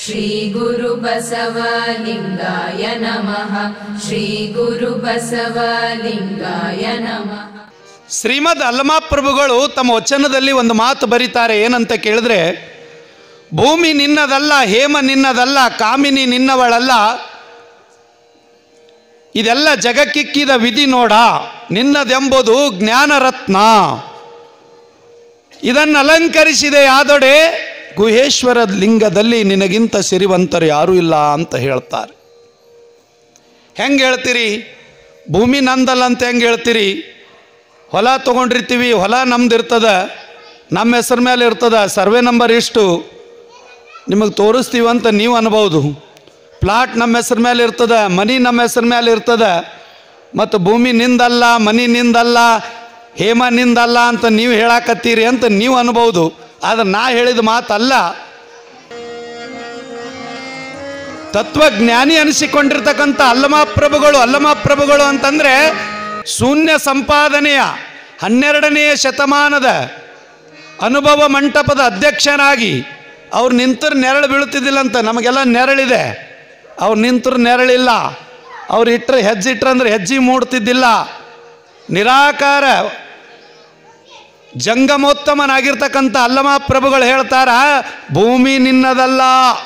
श्रीगुरुबसवलिङ्गाय नमः श्रीगुरुबसवलिङ्गाय नमः ಶ್ರೀಮದ್ ಅಲ್ಲಮಾ ಪ್ರಭುಗಳು ತಮ್ಮ ವಚನದಲ್ಲಿ ಒಂದು ಮಾತು ಬರೀತಾರೆ ಏನಂತ ಕೇಳಿದ್ರೆ ಭೂಮಿ ನಿನ್ನದಲ್ಲ ಹೇಮ ನಿನ್ನದಲ್ಲ ಕಾಮಿನಿ ನಿನ್ನವಳಲ್ಲ ಇದೆಲ್ಲ ಜಗಕ್ಕಿಕ್ಕಿದ ವಿಧಿ ನೋಡ ನಿನ್ನದೆಂಬುದು ಜ್ಞಾನರತ್ನ ಇದನ್ನು ಅಲಂಕರಿಸಿದೆ ಯಾದೊಡೆ ಗುಹೇಶ್ವರ ಲಿಂಗದಲ್ಲಿ ನಿನಗಿಂತ ಸಿರಿವಂತರು ಯಾರೂ ಇಲ್ಲ ಅಂತ ಹೇಳ್ತಾರೆ ಹೆಂಗೆ ಹೇಳ್ತೀರಿ ಭೂಮಿ ನಂದಲ್ಲ ಅಂತ ಹೆಂಗೆ ಹೇಳ್ತೀರಿ ಹೊಲ ತೊಗೊಂಡಿರ್ತೀವಿ ಹೊಲ ನಮ್ದು ಇರ್ತದ ನಮ್ಮ ಹೆಸರು ಮೇಲೆ ಇರ್ತದ ಸರ್ವೆ ನಂಬರ್ ಇಷ್ಟು ನಿಮಗೆ ತೋರಿಸ್ತೀವಿ ಅಂತ ನೀವು ಅನ್ಬೋದು ಪ್ಲಾಟ್ ನಮ್ಮ ಹೆಸರು ಮೇಲೆ ಇರ್ತದ ಮನಿ ನಮ್ಮ ಹೆಸರು ಮೇಲೆ ಇರ್ತದ ಮತ್ತು ಭೂಮಿ ನಿಂದಲ್ಲ ಮನಿ ನಿಂದಲ್ಲ ಹೇಮ ನಿಂದಲ್ಲ ಅಂತ ನೀವು ಹೇಳಾಕತ್ತೀರಿ ಅಂತ ನೀವು ಅನ್ಬೋದು ಆದ್ರೆ ನಾ ಹೇಳಿದ ಮಾತಲ್ಲ ತತ್ವಜ್ಞಾನಿ ಅನಿಸಿಕೊಂಡಿರ್ತಕ್ಕಂಥ ಅಲ್ಲಮ ಪ್ರಭುಗಳು ಅಲ್ಲಮ ಪ್ರಭುಗಳು ಅಂತಂದರೆ ಶೂನ್ಯ ಸಂಪಾದನೆಯ ಹನ್ನೆರಡನೆಯ ಶತಮಾನದ ಅನುಭವ ಮಂಟಪದ ಅಧ್ಯಕ್ಷರಾಗಿ ಅವ್ರು ನಿಂತರು ನೆರಳು ಬೀಳ್ತಿದ್ದಿಲ್ಲಂತ ನಮಗೆಲ್ಲ ನೆರಳಿದೆ ಅವ್ರು ನಿಂತರು ನೆರಳಿಲ್ಲ ಅವ್ರು ಇಟ್ಟರೆ ಹೆಜ್ಜೆ ಇಟ್ರಂದ್ರೆ ಹೆಜ್ಜೆ ಮೂಡ್ತಿದ್ದಿಲ್ಲ ನಿರಾಕಾರ ಜಂಗಮೋತ್ತಮನಾಗಿರ್ತಕ್ಕಂಥ ಅಲ್ಲಮ ಪ್ರಭುಗಳು ಹೇಳ್ತಾರ ಭೂಮಿ ನಿನ್ನದಲ್ಲ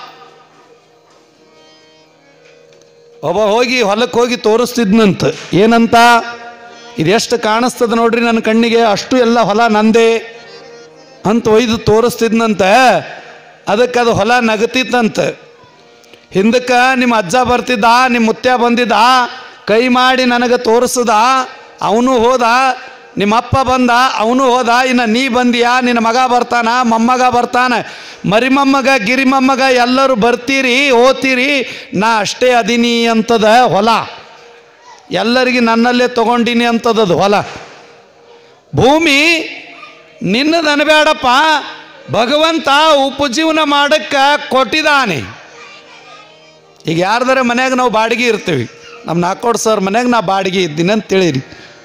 ಒಬ್ಬ ಹೋಗಿ ಹೊಲಕ್ಕೆ ಹೋಗಿ ತೋರಿಸ್ತಿದ್ನಂತ ಏನಂತ ಇದೆಷ್ಟು ಕಾಣಿಸ್ತದ ನೋಡ್ರಿ ನನ್ನ ಕಣ್ಣಿಗೆ ಅಷ್ಟು ಎಲ್ಲ ಹೊಲ ನಂದೇ ಅಂತ ಒಯ್ದು ತೋರಿಸ್ತಿದ್ನಂತ ಅದಕ್ಕೆ ಅದು ಹೊಲ ನಗತಿತ್ತಂತ ಹಿಂದಕ್ಕೆ ನಿಮ್ಮ ಅಜ್ಜ ಬರ್ತಿದ್ದ ನಿಮ್ಮ ಮುತ್ಯ ಬಂದಿದ್ದ ಕೈ ಮಾಡಿ ನನಗೆ ತೋರಿಸ್ದ ಅವನು ಹೋದ ನಿಮ್ಮ ಅಪ್ಪ ಬಂದ ಅವನು ಹೋದ ಇನ್ನು ನೀ ಬಂದಿಯಾ ನಿನ್ನ ಮಗ ಬರ್ತಾನ ಮೊಮ್ಮಗ ಬರ್ತಾನ ಮರಿಮಮ್ಮಗ ಗಿರಿಮಮ್ಮಗ ಎಲ್ಲರೂ ಬರ್ತೀರಿ ಓದ್ತೀರಿ ನಾ ಅಷ್ಟೇ ಅದೀನಿ ಅಂತದ ಹೊಲ ಎಲ್ಲರಿಗೆ ನನ್ನಲ್ಲೇ ತಗೊಂಡಿನಿ ಅಂತದದು ಹೊಲ ಭೂಮಿ ನಿನ್ನದು ಅನಬೇಡಪ್ಪ ಭಗವಂತ ಉಪಜೀವನ ಮಾಡಕ್ಕೆ ಕೊಟ್ಟಿದ್ದಾನೆ ಈಗ ಯಾರ್ದಾರ ಮನ್ಯಾಗ ನಾವು ಬಾಡಿಗೆ ಇರ್ತೀವಿ ನಮ್ಮ ನಾಕೋಡ್ ಸರ್ ಮನ್ಯಾಗ ನಾ ಬಾಡಿಗೆ ಇದ್ದೀನಿ ಅಂತ ತಿಳಿರಿ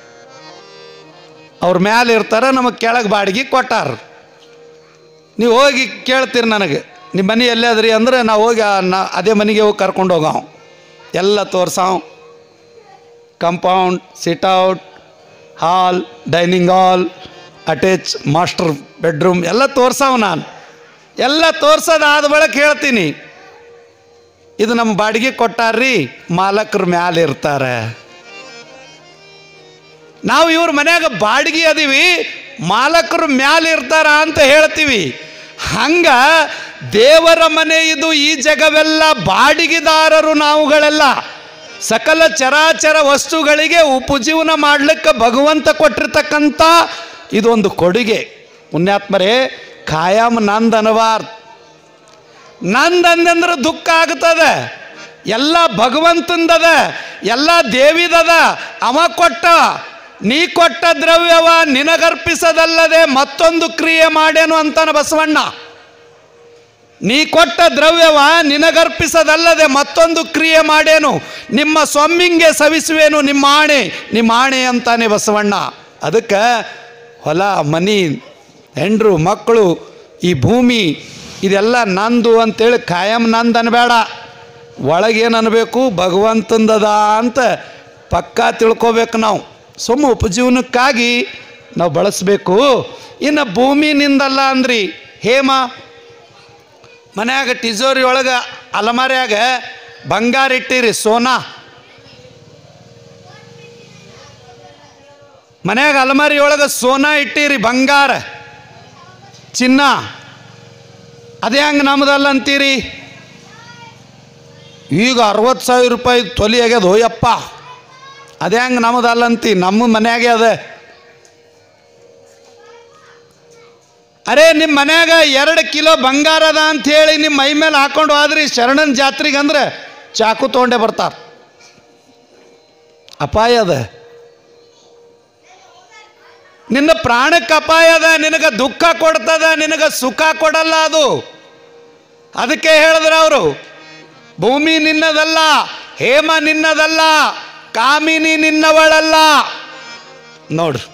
ಅವ್ರ ಮ್ಯಾಲೆ ಇರ್ತಾರೆ ನಮಗೆ ಕೆಳಗೆ ಬಾಡಿಗೆ ಕೊಟ್ಟಾರ ನೀವು ಹೋಗಿ ಕೇಳ್ತೀರಿ ನನಗೆ ನಿಮ್ಮ ಮನೆ ಎಲ್ಲೇ ಅದ್ರಿ ಅಂದ್ರೆ ನಾವು ಹೋಗಿ ಆ ನಾ ಅದೇ ಮನೆಗೆ ಹೋಗಿ ಕರ್ಕೊಂಡು ಹೋಗವ ಎಲ್ಲ ತೋರ್ಸಾವ್ compound sit out hall dining hall attach master bedroom ಎಲ್ಲ ತೋರ್ಸಾವ್ ನಾನು ಎಲ್ಲ ತೋರ್ಸೋದಾದ ಬಳಿಕ ಹೇಳ್ತೀನಿ ಇದು ನಮ್ಮ ಬಾಡಿಗೆ ಕೊಟ್ಟಾರ್ರಿ ಮಾಲಕರು ಮ್ಯಾಲೆ ಇರ್ತಾರೆ ನಾವು ಇವ್ರ ಮನ್ಯಾಗ ಬಾಡಿಗೆ ಅದೀವಿ ಮಾಲಕರು ಮ್ಯಾಲೆ ಇರ್ತಾರ ಅಂತ ಹೇಳ್ತೀವಿ ಹಂಗ ದೇವರ ಮನೆ ಇದು ಈ ಜಗವೆಲ್ಲ ಬಾಡಿಗೆದಾರರು ನಾವುಗಳೆಲ್ಲ ಸಕಲ ಚರಾಚರ ವಸ್ತುಗಳಿಗೆ ಉಪಜೀವನ ಮಾಡ್ಲಿಕ್ಕೆ ಭಗವಂತ ಕೊಟ್ಟಿರ್ತಕ್ಕಂಥ ಇದೊಂದು ಕೊಡುಗೆ ಪುಣ್ಯಾತ್ಮರೇ ಖಾಯಂ ನಂದ್ ಅನವಾರ್ಥ ನಂದ್ ಅಂದಂದ್ರೆ ದುಃಖ ಆಗ್ತದೆ ಎಲ್ಲ ಭಗವಂತಂದದ ಎಲ್ಲ ದೇವಿದದ ಅವ ಕೊಟ್ಟ ನೀ ಕೊಟ್ಟ ದ್ರವ್ಯವ ನಿನಗರ್ಪಿಸದಲ್ಲದೆ ಮತ್ತೊಂದು ಕ್ರಿಯೆ ಮಾಡೇನು ಅಂತಾನ ಬಸವಣ್ಣ ನೀ ಕೊಟ್ಟ ದ್ರವ್ಯವ ನಿನಗರ್ಪಿಸದಲ್ಲದೆ ಮತ್ತೊಂದು ಕ್ರಿಯೆ ಮಾಡೇನು ನಿಮ್ಮ ಸ್ವಾಮಿಂಗೆ ಸವಿಸುವೇನು ನಿಮ್ಮ ಆಣೆ ನಿಮ್ಮ ಆಣೆ ಅಂತಾನೆ ಬಸವಣ್ಣ ಅದಕ್ಕೆ ಹೊಲ ಮನಿ ಹೆಂಡ್ರು ಮಕ್ಕಳು ಈ ಭೂಮಿ ಇದೆಲ್ಲ ನಂದು ಅಂತೇಳಿ ಖಾಯಂ ನಂದು ಅನ್ಬೇಡ ಒಳಗೇನು ಅನ್ಬೇಕು ಭಗವಂತಂದದ ಅಂತ ಪಕ್ಕಾ ತಿಳ್ಕೊಬೇಕು ನಾವು ಸುಮ್ಮ ಉಪಜೀವನಕ್ಕಾಗಿ ನಾವು ಬಳಸಬೇಕು ಇನ್ನು ಭೂಮಿನಿಂದಲ್ಲ ಅಂದ್ರಿ ಹೇಮ ಮನ್ಯಾಗ ಟಿಜೋರಿ ಒಳಗೆ ಅಲಮಾರ್ಯಾಗ ಬಂಗಾರ ಇಟ್ಟಿರಿ ಸೋನಾ ಮನ್ಯಾಗ ಅಲಮಾರಿ ಒಳಗೆ ಸೋನಾ ಇಟ್ಟಿರಿ ಬಂಗಾರ ಚಿನ್ನ ಅದೇ ಹಂಗೆ ನಮ್ದಲ್ಲ ಅಂತೀರಿ ಈಗ ಅರವತ್ತು ಸಾವಿರ ರೂಪಾಯಿ ತೊಲಿ ಆಗ್ಯದ ಹೋಯಪ್ಪ ಅದೇ ಹಂಗೆ ನಮ್ಮದಲ್ಲ ಅಂತಿ ನಮ್ಮ ಮನ್ಯಾಗೆ ಅದ ಅರೇ ನಿಮ್ಮ ಮನ್ಯಾಗ ಎರಡು ಕಿಲೋ ಬಂಗಾರ ಅದ ಅಂತ ಹೇಳಿ ನಿಮ್ಮ ಮೈ ಮೇಲೆ ಹಾಕೊಂಡು ಹೋದ್ರಿ ಶರಣನ ಜಾತ್ರೆಗೆ ಅಂದ್ರೆ ಚಾಕು ತೊಗೊಂಡೇ ಬರ್ತಾರೆ ಅಪಾಯ ಅದ ನಿನ್ನ ಪ್ರಾಣಕ್ಕೆ ಅಪಾಯ ಅದ ನಿನಗೆ ದುಃಖ ಕೊಡ್ತದ ನಿನಗೆ ಸುಖ ಕೊಡಲ್ಲ ಅದು ಅದಕ್ಕೆ ಹೇಳಿದ್ರು ಅವರು ಭೂಮಿ ನಿನ್ನದಲ್ಲ ಹೇಮ ನಿನ್ನದಲ್ಲ ಕಾಮಿನಿ ನಿನ್ನವಳಲ್ಲ ನೋಡ್ರಿ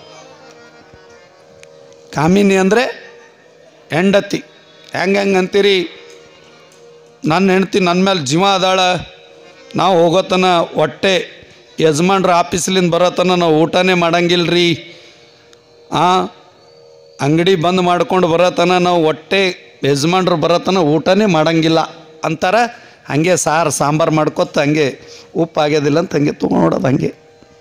ಕಾಮಿನಿ ಅಂದರೆ ಹೆಂಡತಿ ಹೆಂಗೆ ಹೆಂಗೆ ಅಂತೀರಿ ನನ್ನ ಹೆಂಡ್ತಿ ನನ್ನ ಮೇಲೆ ಜೀವ ಅದಾಳ ನಾವು ಹೋಗೋತನ ಹೊಟ್ಟೆ ಯಜಮಾನ್ರ ಆಫೀಸ್ಲಿಂದ ಬರೋತನ ನಾವು ಊಟನೇ ಮಾಡಂಗಿಲ್ರಿ ಆ ಅಂಗಡಿ ಬಂದ್ ಮಾಡ್ಕೊಂಡು ಬರೋತನ ನಾವು ಹೊಟ್ಟೆ ಯಜಮಾನ್ರು ಬರೋತನ ಊಟನೇ ಮಾಡಂಗಿಲ್ಲ ಅಂತಾರ ಹಂಗೆ ಸಾರು ಸಾಂಬಾರು ಮಾಡ್ಕೊತ ಹಂಗೆ ಉಪ್ಪು ಆಗ್ಯೋದಿಲ್ಲ ಅಂತ ಹಂಗೆ ತೊಗೊಂಡೋದು ಹಂಗೆ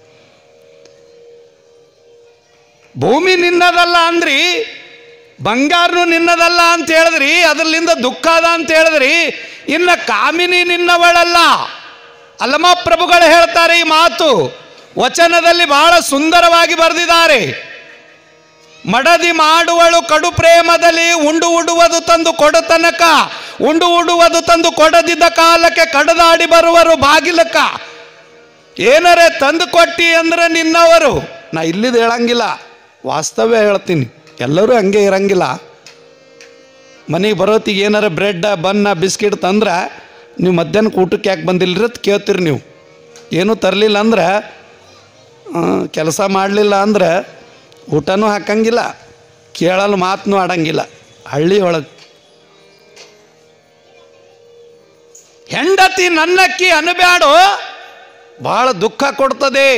ಭೂಮಿ ನಿನ್ನದಲ್ಲ ಅಂದ್ರಿ ಬಂಗಾರನು ನಿನ್ನದಲ್ಲ ಅಂತ ಹೇಳಿದ್ರಿ ಅದರಲ್ಲಿಂದ ದುಃಖ ಅದ ಅಂತ ಹೇಳಿದ್ರಿ ಇನ್ನು ಕಾಮಿನಿ ನಿನ್ನವಳಲ್ಲ ಅಲ್ಲಮ ಪ್ರಭುಗಳು ಹೇಳ್ತಾರೆ ಈ ಮಾತು ವಚನದಲ್ಲಿ ಬಹಳ ಸುಂದರವಾಗಿ ಬರೆದಿದ್ದಾರೆ ಮಡದಿ ಮಾಡುವಳು ಕಡು ಪ್ರೇಮದಲ್ಲಿ ಉಂಡು ಉಡುವುದು ತಂದು ಕೊಡತನಕ ಉಂಡು ಉಡುವುದು ತಂದು ಕೊಡದಿದ್ದ ಕಾಲಕ್ಕೆ ಕಡದಾಡಿ ಬರುವರು ಬಾಗಿಲಕ್ಕ ಏನರೇ ತಂದು ಕೊಟ್ಟಿ ಅಂದ್ರೆ ನಿನ್ನವರು ನಾ ಇಲ್ಲಿದ್ದು ಹೇಳಂಗಿಲ್ಲ ವಾಸ್ತವ್ಯ ಹೇಳ್ತೀನಿ ಎಲ್ಲರೂ ಹಂಗೆ ಇರಂಗಿಲ್ಲ ಮನೆಗೆ ಬರೋತ್ತಿಗೆ ಏನಾರ ಬ್ರೆಡ್ ಬನ್ನ ಬಿಸ್ಕಿಟ್ ತಂದ್ರೆ ನೀವು ಮಧ್ಯಾಹ್ನಕ್ಕೆ ಊಟಕ್ಕೆ ಯಾಕೆ ಬಂದಿಲ್ಲರಿ ಅಂತ ಕೇಳ್ತೀರಿ ನೀವು ಏನೂ ತರಲಿಲ್ಲ ಅಂದ್ರೆ ಕೆಲಸ ಮಾಡಲಿಲ್ಲ ಅಂದ್ರೆ ಊಟನೂ ಹಾಕಂಗಿಲ್ಲ ಕೇಳಲು ಮಾತನ್ನೂ ಆಡಂಗಿಲ್ಲ ಹಳ್ಳಿ ಒಳಗೆ ಹೆಂಡತಿ ನನ್ನಕ್ಕಿ ಅನಬ್ಯಾಡು ಬಹಳ ದುಃಖ ಕೊಡ್ತದೆ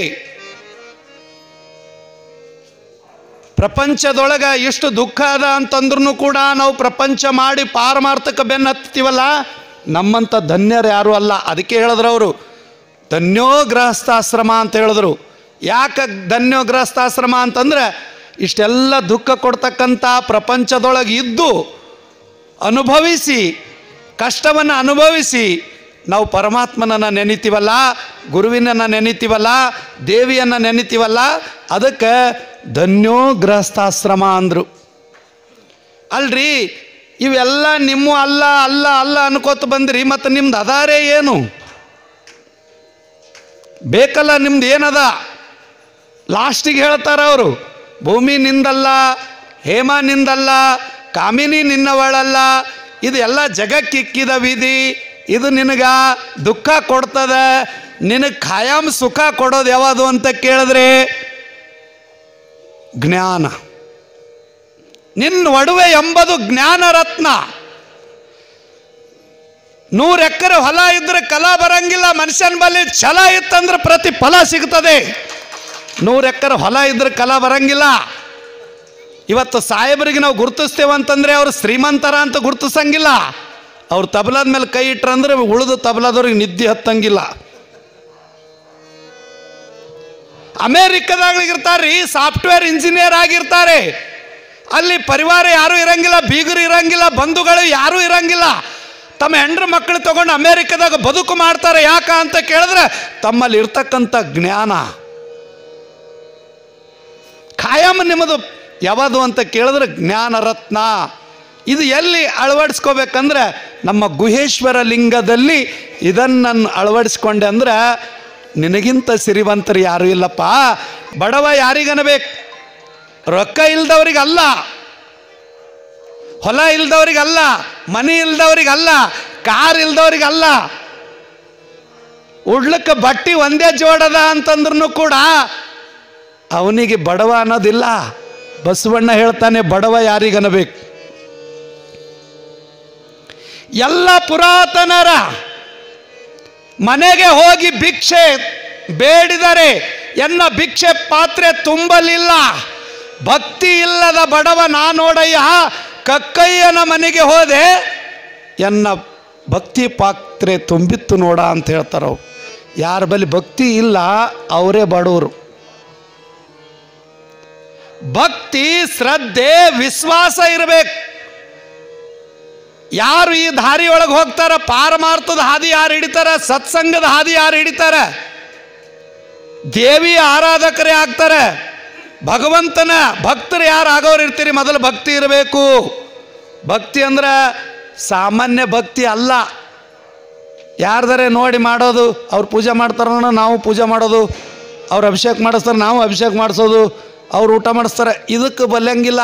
ಪ್ರಪಂಚದೊಳಗ ಎಷ್ಟು ದುಃಖ ಅದ ಅಂತಂದ್ರೂ ಕೂಡ ನಾವು ಪ್ರಪಂಚ ಮಾಡಿ ಪಾರಮಾರ್ಥಕ ಬೆನ್ನು ಹತ್ತೀವಲ್ಲ ನಮ್ಮಂಥ ಧನ್ಯರು ಯಾರೂ ಅಲ್ಲ ಅದಕ್ಕೆ ಹೇಳಿದ್ರು ಅವರು ಧನ್ಯೋ ಗೃಹಸ್ಥಾಶ್ರಮ ಅಂತ ಹೇಳಿದ್ರು ಯಾಕೆ ಧನ್ಯೋ ಗೃಹಸ್ಥಾಶ್ರಮ ಅಂತಂದ್ರೆ ಇಷ್ಟೆಲ್ಲ ದುಃಖ ಕೊಡ್ತಕ್ಕಂಥ ಪ್ರಪಂಚದೊಳಗೆ ಇದ್ದು ಅನುಭವಿಸಿ ಕಷ್ಟವನ್ನು ಅನುಭವಿಸಿ ನಾವು ಪರಮಾತ್ಮನನ್ನು ನೆನಿತೀವಲ್ಲ ಗುರುವಿನನ್ನು ನೆನಿತೀವಲ್ಲ ದೇವಿಯನ್ನು ನೆನಿತೀವಲ್ಲ ಅದಕ್ಕೆ ಧನ್ಯೋ ಗೃಹಸ್ಥಾಶ್ರಮ ಅಂದರು ಅಲ್ರಿ ಇವೆಲ್ಲ ನಿಮ್ಮ ಅಲ್ಲ ಅಲ್ಲ ಅಲ್ಲ ಅನ್ಕೋತ ಬಂದ್ರಿ ಮತ್ತು ನಿಮ್ದು ಅದಾರೇ ಏನು ಬೇಕಲ್ಲ ನಿಮ್ದು ಏನದ ಲಾಸ್ಟಿಗೆ ಹೇಳ್ತಾರ ಅವರು ಭೂಮಿ ನಿಂದಲ್ಲ ಹೇಮ ನಿಂದಲ್ಲ ಕಾಮಿನಿ ನಿನ್ನವಳಲ್ಲ ಇದು ಎಲ್ಲ ಜಗಕ್ಕಿಕ್ಕಿದ ವಿಧಿ ಇದು ನಿನಗ ದುಃಖ ಕೊಡ್ತದ ನಿನಗೆ ಖಾಯಂ ಸುಖ ಕೊಡೋದು ಯಾವುದು ಅಂತ ಕೇಳಿದ್ರೆ ಜ್ಞಾನ ನಿನ್ನ ಒಡವೆ ಎಂಬುದು ಜ್ಞಾನ ರತ್ನ ನೂರು ಎಕರೆ ಹೊಲ ಇದ್ರೆ ಕಲ ಬರಂಗಿಲ್ಲ ಮನುಷ್ಯನ ಬಳಿ ಛಲ ಇತ್ತಂದ್ರೆ ಪ್ರತಿ ಫಲ ಸಿಗ್ತದೆ ನೂರು ಎಕರೆ ಹೊಲ ಇದ್ರೆ ಕಲ ಬರಂಗಿಲ್ಲ ಇವತ್ತು ಸಾಹೇಬರಿಗೆ ನಾವು ಗುರುತಿಸ್ತೇವೆ ಅಂತಂದ್ರೆ ಅವ್ರು ಶ್ರೀಮಂತರ ಅಂತ ಗುರುತಿಸಂಗಿಲ್ಲ ಅವ್ರು ತಬಲದ ಮೇಲೆ ಕೈ ಇಟ್ರಂದ್ರೆ ಉಳಿದು ತಬಲದವ್ರಿಗೆ ನಿದ್ದೆ ಹತ್ತಂಗಿಲ್ಲ ಅಮೇರಿಕದಾಗಳಿರ್ತಾರೆ ಸಾಫ್ಟ್ವೇರ್ ಇಂಜಿನಿಯರ್ ಆಗಿರ್ತಾರೆ ಅಲ್ಲಿ ಪರಿವಾರ ಯಾರೂ ಇರಂಗಿಲ್ಲ ಬೀಗರು ಇರಂಗಿಲ್ಲ ಬಂಧುಗಳು ಯಾರೂ ಇರಂಗಿಲ್ಲ ತಮ್ಮ ಹೆಂಡ್ರ ಮಕ್ಕಳು ತಗೊಂಡು ಅಮೇರಿಕದಾಗ ಬದುಕು ಮಾಡ್ತಾರೆ ಯಾಕ ಅಂತ ಕೇಳಿದ್ರೆ ತಮ್ಮಲ್ಲಿ ಇರ್ತಕ್ಕಂಥ ಜ್ಞಾನ ಖಾಯಂ ನಿಮ್ಮದು ಯಾವುದು ಅಂತ ಕೇಳಿದ್ರೆ ಜ್ಞಾನ ರತ್ನ ಇದು ಎಲ್ಲಿ ಅಳವಡಿಸ್ಕೋಬೇಕಂದ್ರೆ ನಮ್ಮ ಗುಹೇಶ್ವರ ಲಿಂಗದಲ್ಲಿ ಇದನ್ನು ನಾನು ಅಳವಡಿಸ್ಕೊಂಡೆ ಅಂದ್ರೆ ನಿನಗಿಂತ ಸಿರಿವಂತರು ಯಾರೂ ಇಲ್ಲಪ್ಪ ಬಡವ ಯಾರಿಗನಬೇಕು ರೊಕ್ಕ ಇಲ್ದವ್ರಿಗಲ್ಲ ಹೊಲ ಇಲ್ದವ್ರಿಗಲ್ಲ ಮನೆ ಇಲ್ದವ್ರಿಗಲ್ಲ ಕಾರ್ ಇಲ್ದವ್ರಿಗಲ್ಲ ಉಡ್ಲಕ್ಕೆ ಬಟ್ಟಿ ಒಂದೇ ಜೋಡದ ಅಂತಂದ್ರೂ ಕೂಡ ಅವನಿಗೆ ಬಡವ ಅನ್ನೋದಿಲ್ಲ ಬಸವಣ್ಣ ಹೇಳ್ತಾನೆ ಬಡವ ಯಾರಿಗನಬೇಕು ಎಲ್ಲ ಪುರಾತನರ ಮನೆಗೆ ಹೋಗಿ ಭಿಕ್ಷೆ ಬೇಡಿದರೆ ಎನ್ನ ಭಿಕ್ಷೆ ಪಾತ್ರೆ ತುಂಬಲಿಲ್ಲ ಭಕ್ತಿ ಇಲ್ಲದ ಬಡವ ನಾನೋಡಯ್ಯ ಕಕ್ಕಯ್ಯನ ಮನೆಗೆ ಹೋದೆ ಎನ್ನ ಭಕ್ತಿ ಪಾತ್ರೆ ತುಂಬಿತ್ತು ನೋಡ ಅಂತ ಹೇಳ್ತಾರ ಯಾರ ಬಳಿ ಭಕ್ತಿ ಇಲ್ಲ ಅವರೇ ಬಡವರು ಭಕ್ತಿ ಶ್ರದ್ಧೆ ವಿಶ್ವಾಸ ಇರಬೇಕು ಯಾರು ಈ ದಾರಿಯೊಳಗೆ ಹೋಗ್ತಾರ ಪಾರಮಾರ್ಥದ ಹಾದಿ ಯಾರು ಹಿಡಿತಾರ ಸತ್ಸಂಗದ ಹಾದಿ ಯಾರು ಹಿಡಿತಾರ ದೇವಿ ಆರಾಧಕರೇ ಆಗ್ತಾರೆ ಭಗವಂತನ ಭಕ್ತರು ಯಾರು ಆಗೋರು ಇರ್ತೀರಿ ಮೊದಲು ಭಕ್ತಿ ಇರಬೇಕು ಭಕ್ತಿ ಅಂದ್ರೆ ಸಾಮಾನ್ಯ ಭಕ್ತಿ ಅಲ್ಲ ಯಾರ್ದಾರೆ ನೋಡಿ ಮಾಡೋದು ಅವ್ರು ಪೂಜೆ ಮಾಡ್ತಾರ ನಾವು ಪೂಜೆ ಮಾಡೋದು ಅವ್ರು ಅಭಿಷೇಕ ಮಾಡಿಸ್ತಾರೆ ನಾವು ಅಭಿಷೇಕ ಮಾಡಿಸೋದು ಅವ್ರು ಊಟ ಮಾಡಿಸ್ತಾರೆ ಇದಕ್ಕೆ ಬಲ್ಲಂಗಿಲ್ಲ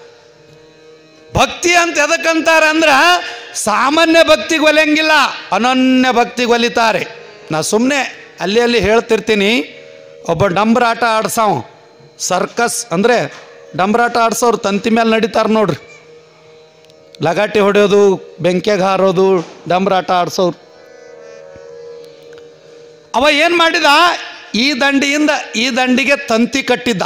ಭಕ್ತಿ ಅಂತ ಎದಕ್ಕಂತಾರೆ ಅಂದ್ರೆ ಸಾಮಾನ್ಯ ಭಕ್ತಿಗೆ ಒಲೆಯಂಗಿಲ್ಲ ಅನನ್ಯ ಭಕ್ತಿಗೆ ಒಲಿತಾರೆ ನಾ ಸುಮ್ಮನೆ ಅಲ್ಲಿ ಅಲ್ಲಿ ಹೇಳ್ತಿರ್ತೀನಿ ಒಬ್ಬ ಡಂಬ್ರಾಟ ಆಡ್ಸವ ಸರ್ಕಸ್ ಅಂದರೆ ಡಂಬ್ರಾಟ ಆಡ್ಸೋರು ತಂತಿ ಮೇಲೆ ನಡೀತಾರೆ ನೋಡ್ರಿ ಲಗಾಟಿ ಹೊಡೆಯೋದು ಬೆಂಕಿಯಾಗ ಹಾರೋದು ಡಂಬ್ರಾಟ ಆಡ್ಸೋರು ಅವ ಏನು ಮಾಡಿದ ಈ ದಂಡಿಯಿಂದ ಈ ದಂಡಿಗೆ ತಂತಿ ಕಟ್ಟಿದ್ದ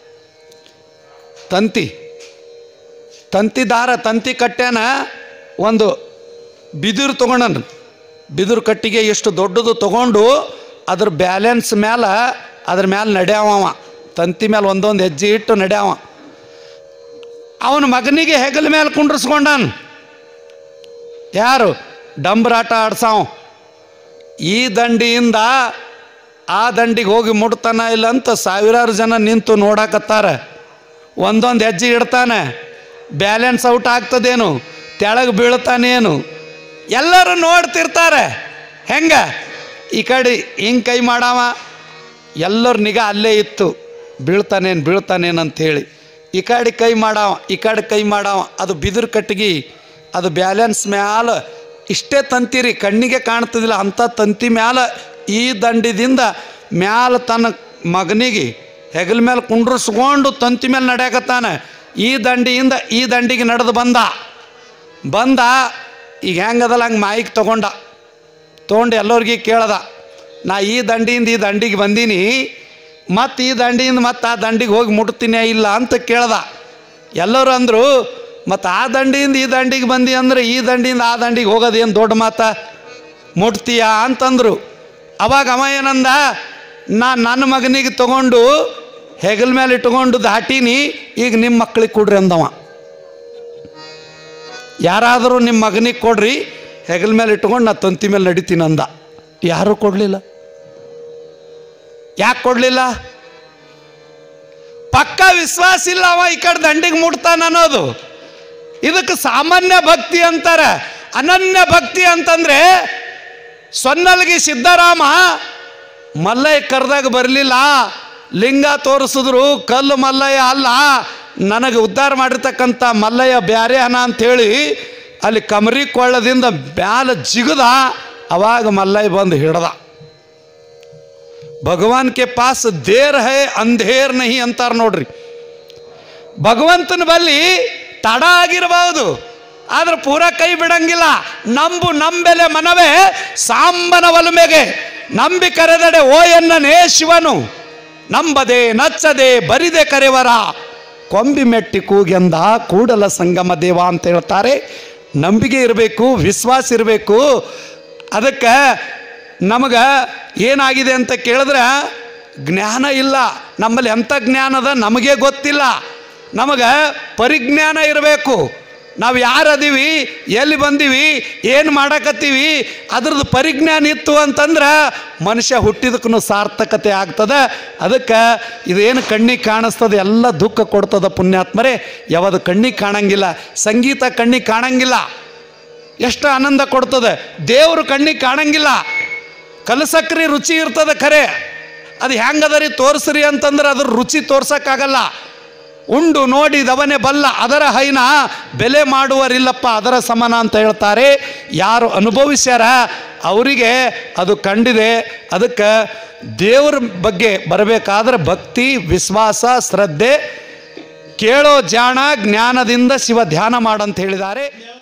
ತಂತಿ ತಂತಿ ದಾರ ತಂತಿ ಕಟ್ಟ್ಯಾನ ಒಂದು ಬಿದಿರು ತೊಗೊಂಡನು ಬಿದಿರು ಕಟ್ಟಿಗೆ ಎಷ್ಟು ದೊಡ್ಡದು ತೊಗೊಂಡು ಅದ್ರ ಬ್ಯಾಲೆನ್ಸ್ ಮ್ಯಾಲ ಅದ್ರ ಮ್ಯಾಲೆ ನಡೆಯವ ಅವ. ತಂತಿ ಮೇಲೆ ಒಂದೊಂದು ಹೆಜ್ಜೆ ಇಟ್ಟು ನಡೆಯವ ಅವನ ಮಗನಿಗೆ ಹೆಗಲ ಮೇಲೆ ಕುಂಡ್ರಿಸ್ಕೊಂಡಾನ ಯಾರು ಡಂಬ್ರಾಟ ಆಡ್ಸಾವ್ ಈ ದಂಡಿಯಿಂದ ಆ ದಂಡಿಗೆ ಹೋಗಿ ಮುಟ್ತಾನ ಇಲ್ಲ ಅಂತ ಸಾವಿರಾರು ಜನ ನಿಂತು ನೋಡಾಕತ್ತಾರ ಒಂದೊಂದು ಹೆಜ್ಜೆ ಇಡ್ತಾನೆ ಬ್ಯಾಲೆನ್ಸ್ ಔಟ್ ಆಗ್ತದೇನು ತೆಳಗೆ ಬೀಳ್ತಾನೇನು ಎಲ್ಲರೂ ನೋಡ್ತಿರ್ತಾರೆ ಹೆಂಗ ಈ ಕಡೆ ಹಿಂಗೆ ಕೈ ಮಾಡಾವ ಎಲ್ಲರ ನಿಗಾ ಅಲ್ಲೇ ಇತ್ತು ಬೀಳ್ತಾನೇನು ಬೀಳ್ತಾನೇನು ಅಂಥೇಳಿ ಈ ಕಡೆ ಕೈ ಮಾಡಾವ ಈ ಕಡೆ ಕೈ ಮಾಡಾವ ಅದು ಬಿದಿರು ಕಟ್ಟಿಗೆ ಅದು ಬ್ಯಾಲೆನ್ಸ್ ಮ್ಯಾಲ ಇಷ್ಟೇ ತಂತಿರಿ ಕಣ್ಣಿಗೆ ಕಾಣ್ತದಿಲ್ಲ ಅಂಥ ತಂತಿ ಮ್ಯಾಲ ಈ ದಂಡಿದಿಂದ ಮ್ಯಾಲ ತನ್ನ ಮಗನಿಗೆ ಹೆಗಲ ಮೇಲೆ ಕುಂಡ್ರಿಸ್ಕೊಂಡು ತಂತಿ ಮೇಲೆ ನಡೆಯಕತ್ತಾನ ಈ ದಂಡಿಯಿಂದ ಈ ದಂಡಿಗೆ ನಡೆದು ಬಂದ ಬಂದ ಈಗ ಹೆಂಗದಲ್ಲ ಹಂಗೆ ಮಾಯಿಗೆ ತಗೊಂಡ ತೊಗೊಂಡು ಎಲ್ಲರಿಗೆ ಕೇಳ್ದ ನಾ ಈ ದಂಡಿಯಿಂದ ಈ ದಂಡಿಗೆ ಬಂದೀನಿ ಮತ್ತು ಈ ದಂಡಿಯಿಂದ ಮತ್ತು ಆ ದಂಡಿಗೆ ಹೋಗಿ ಮುಟ್ತೀನಿ ಇಲ್ಲ ಅಂತ ಕೇಳ್ದ ಎಲ್ಲರೂ ಅಂದರು ಮತ್ತು ಆ ದಂಡಿಯಿಂದ ಈ ದಂಡಿಗೆ ಬಂದಿ ಅಂದ್ರೆ ಈ ದಂಡಿಯಿಂದ ಆ ದಂಡಿಗೆ ಹೋಗೋದು ಏನು ದೊಡ್ಡ ಮಾತ ಮುಟ್ತೀಯಾ ಅಂತಂದರು ಅವಾಗ ಅವ ಏನಂದ ನಾ ನನ್ನ ಮಗನಿಗೆ ತಗೊಂಡು ಹೆಗಲ ಮೇಲೆ ಇಟ್ಕೊಂಡು ದಾಟೀನಿ ಈಗ ನಿಮ್ಮ ಮಕ್ಳಿಗೆ ಕೊಡ್ರಿ ಅಂದವ ಯಾರಾದರೂ ನಿಮ್ಮ ಮಗನಿಗೆ ಕೊಡ್ರಿ ಹೆಗಲ ಮೇಲೆ ಇಟ್ಕೊಂಡು ನಾ ತಂತಿ ಮೇಲೆ ನಡಿತೀನಿ ಅಂದ ಯಾರೂ ಕೊಡಲಿಲ್ಲ ಯಾಕೆ ಕೊಡಲಿಲ್ಲ ಪಕ್ಕ ವಿಶ್ವಾಸ ಇಲ್ಲ ಅವ ಈ ಕಡೆ ದಂಡಿಗೆ ಮುಟ್ತಾನ ಅನ್ನೋದು ಇದಕ್ಕೆ ಸಾಮಾನ್ಯ ಭಕ್ತಿ ಅಂತಾರೆ ಅನನ್ಯ ಭಕ್ತಿ ಅಂತಂದ್ರೆ ಸೊನ್ನಲ್ಗಿ ಸಿದ್ದರಾಮ ಮಲ್ಲಯ್ಯ ಕರೆದಾಗ ಬರಲಿಲ್ಲ ಲಿಂಗ ತೋರಿಸಿದ್ರು ಕಲ್ಲು ಮಲ್ಲಯ್ಯ ಅಲ್ಲ ನನಗೆ ಉದ್ಧಾರ ಮಾಡಿರ್ತಕ್ಕಂಥ ಮಲ್ಲಯ್ಯ ಬ್ಯಾರೆ ಹನ ಅಂಥೇಳಿ ಅಲ್ಲಿ ಕಮರಿ ಕೊಳ್ಳದಿಂದ ಮ್ಯಾಲ ಜಿಗದ ಅವಾಗ ಮಲ್ಲಯ್ಯ ಬಂದು ಹಿಡ್ದ ಭಗವಾನ್ ಕೆ ಪಾಸ್ ದೇರ್ ಹೈ ಅಂಧೇರ್ ನಹಿ ಅಂತಾರ ನೋಡ್ರಿ ಭಗವಂತನ ಬಲ್ಲಿ ತಡ ಆಗಿರಬಹುದು ಆದ್ರೆ ಪೂರ ಕೈ ಬಿಡಂಗಿಲ್ಲ ನಂಬು ನಂಬೆಲೆ ಮನವೇ ಸಾಂಬನ ಒಲುಮೆಗೆ ನಂಬಿ ಕರೆದಡೆ ಓ ಎನ್ನನೇ ಶಿವನು ನಂಬದೆ ನಚ್ಚದೆ ಬರಿದೆ ಕರೆವರ ಕೊಂಬಿ ಮೆಟ್ಟಿ ಕೂಗೆಂದ ಕೂಡಲ ಸಂಗಮ ದೇವ ಅಂತ ಹೇಳ್ತಾರೆ ನಂಬಿಕೆ ಇರಬೇಕು ವಿಶ್ವಾಸ ಇರಬೇಕು ಅದಕ್ಕೆ ನಮಗೆ ಏನಾಗಿದೆ ಅಂತ ಕೇಳಿದ್ರೆ ಜ್ಞಾನ ಇಲ್ಲ ನಮ್ಮಲ್ಲಿ ಎಂಥ ಜ್ಞಾನದ ನಮಗೆ ಗೊತ್ತಿಲ್ಲ ನಮಗೆ ಪರಿಜ್ಞಾನ ಇರಬೇಕು ನಾವು ಯಾರದೀವಿ ಎಲ್ಲಿ ಬಂದೀವಿ ಏನು ಮಾಡಕತ್ತೀವಿ ಅದ್ರದ್ದು ಪರಿಜ್ಞಾನ ಇತ್ತು ಅಂತಂದ್ರೆ ಮನುಷ್ಯ ಹುಟ್ಟಿದಕ್ಕೂ ಸಾರ್ಥಕತೆ ಆಗ್ತದೆ ಅದಕ್ಕೆ ಇದೇನು ಕಣ್ಣಿಗೆ ಕಾಣಿಸ್ತದೆ ಎಲ್ಲ ದುಃಖ ಕೊಡ್ತದ ಪುಣ್ಯಾತ್ಮರೇ ಯಾವುದು ಕಣ್ಣಿಗೆ ಕಾಣಂಗಿಲ್ಲ ಸಂಗೀತ ಕಣ್ಣಿಗೆ ಕಾಣಂಗಿಲ್ಲ ಎಷ್ಟು ಆನಂದ ಕೊಡ್ತದೆ ದೇವರು ಕಣ್ಣಿಗೆ ಕಾಣಂಗಿಲ್ಲ ಕಲಸಕ್ರಿ ರುಚಿ ಇರ್ತದೆ ಖರೆ ಅದು ಹೆಂಗದರಿ ತೋರಿಸ್ರಿ ಅಂತಂದ್ರೆ ಅದ್ರ ರುಚಿ ತೋರ್ಸಕ್ಕಾಗಲ್ಲ ಉಂಡು ನೋಡಿ ದವನೆ ಬಲ್ಲ ಅದರ ಹೈನ ಬೆಲೆ ಮಾಡುವರಿಲ್ಲಪ್ಪ ಅದರ ಸಮಾನ ಅಂತ ಹೇಳ್ತಾರೆ ಯಾರು ಅನುಭವಿಸ್ಯಾರ ಅವರಿಗೆ ಅದು ಕಂಡಿದೆ ಅದಕ್ಕೆ ದೇವ್ರ ಬಗ್ಗೆ ಬರಬೇಕಾದ್ರೆ ಭಕ್ತಿ ವಿಶ್ವಾಸ ಶ್ರದ್ಧೆ ಕೇಳೋ ಜಾಣ ಜ್ಞಾನದಿಂದ ಶಿವ ಧ್ಯಾನ ಮಾಡಂತ ಹೇಳಿದ್ದಾರೆ